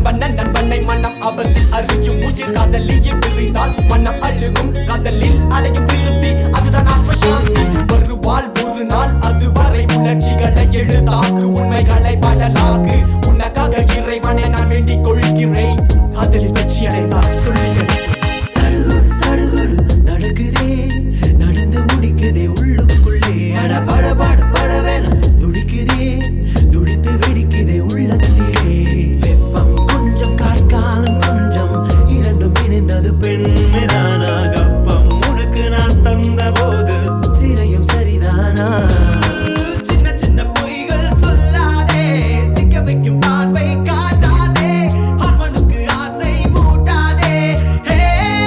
அன்பண்ணன் நண்பனை மனம் அவளில் அறியும் உயிர் காதலில் பிரிந்தால் மனம் அழுகும் காதலில் அடையும் திருப்தி அதுதான் ஆத்ம சாந்தி வருவாள் ஒரு நாள் அதுவரை உணர்ச்சிகளை எழுதாக்கு உண்மைகளை படலாக்கு உனக்காக இறைவனை நான் வேண்டிக் கொள்கிறேன் காதலில் வெற்றி அடைந்தால் சொல்லுகிறேன் சடுகுடு சடுகுடு நடக்குதே நடந்து முடிக்குதே உள்ளுக்குள்ளே அட பட பட பட வேணாம் துடிக்குதே துடித்து வெடிக்குதே உள்ளத்திலே வெப்பம் கொஞ்சம் காற்காலம் கொஞ்சம் இரண்டும் இணைந்தது பெண்மைதானா கப்பம் உனக்கு நான் தந்த போது சிறையும் சரிதானா சின்ன சின்ன பொய்கள் சொல்லாதே சிக்க வைக்கும் பார்வை காட்டாதே ஹார்மோனுக்கு ஆசை மூட்டாதே ஹே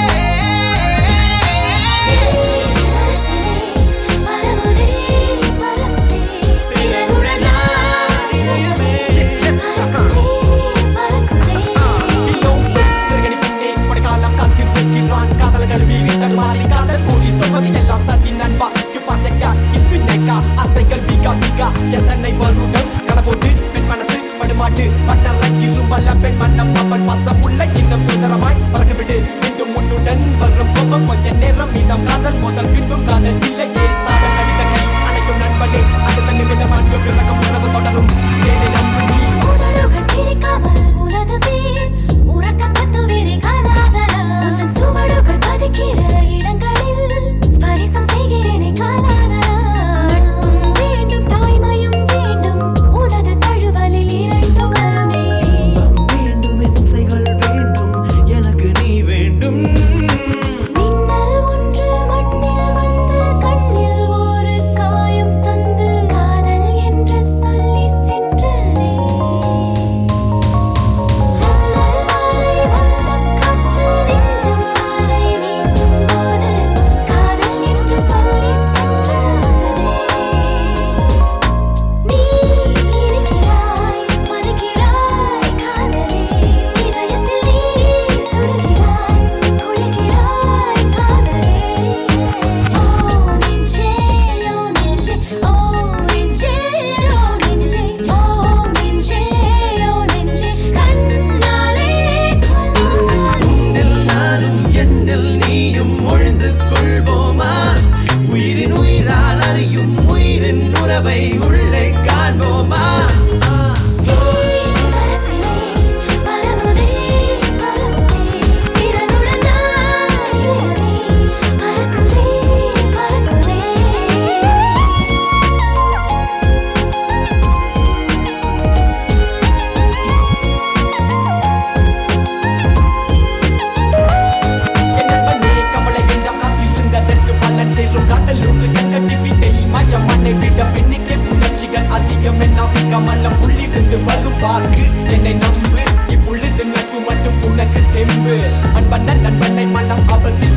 பரவுதே பரவுதே சிறகுடனா இதயமே பறக்குதே பறக்குதே சிறுகடி பெண்ணே கொடைக்காலம் காத்திருக்கிறான் காதல்கள் மீறி தடுமாறி காதல் கூறி சொல்வது எல்லாம் சதி நண்பாக்கு பார்த்தக்கா இஸ்பின்னக்கா ஆசைகள் பிகா பிகா எத்தனை வருடம் கடபோட்டு பெண் மனசு படுமாட்டு பட்டற இரும்பல்ல பெண் மன்னம் அவள் வசம் உள்ள இன்னும் சுந்தரமாய் பறக்கவிடு மீண்டும் உன்னுடன் வரும் கோபம் கொஞ்ச நேரம் மீதம் காதல் முதல் பின்பும் காதல் இல்லையே சாதல் கடித கை அணைக்கும் நண்பனே அடுத்த நிமிடம் அன்பு பிறக்கும் உறவு தொடரும் ஏனே நம்பு நீ உதடுகள் பிரிக்காமல் உனது பேர் உறக்க கத்துவிரை காலாதரா உன் சுவடுகள் பதிக்கிற இடங்களில் ஸ்பரிசம் செய்கிறேனே காலாதரா நட்பும் வேண்டும் தாய்மையும் வேண்டும் உனது தழுவலில் இரண்டும் வருமே இன்பம் வேண்டும் இசைகள் வேண்டும் எனக்கு நீ வேண்டும் மின்னல் ஒன்று மண்ணில் வந்து கண்ணில் ஒரு காயம் தந்து காதல் என்று சொல்லி சென்றதே ஜன்னல் வரை வந்த காற்று நெஞ்சம் வரை வீசும்போது காதல் என்று சொல்லி சென்றதே நீ இருக்கிறாய் மதிக்கிறாய் காதலே இதயத்தில் நீ சுடுகிறாய் குளிக்கிறாய் காதலே ஓ நெஞ்சே ஓ நெஞ்சே ஓ நெஞ்சே ஓ நெஞ்சே ஓ நெஞ்சே ஓ நெஞ்சே கண்ணாலே கொல்லாதே என்னில் நானும் என்னில் நீயும் ஒழிந்து கொள்வோமா உயிரின் உயிரால் அறியும் உயிரின் உறவை உள்ளே காண்போமா மனசிலே பரவுதே பரவுதே சிறகுடன் நான் இதயமே பறக்குதே பறக்குதே என்னப்பனே கவலை வேண்டாம் காத்திருந்ததற்கு பலன் சேரும் காதலூறு கண்கட்டி விட்டை மயம் மண்ணை விட பின்னிக்கே உணர்ச்சிகள் அதிகம் என்ன கமலம் உள்ளிருந்து வரும் வாக்கு என்னை நம்பு இப்பொழுது நட்பு மட்டும் உனக்கு தெம்பு அன்பண்ணன் நண்பனை மனம் அவள்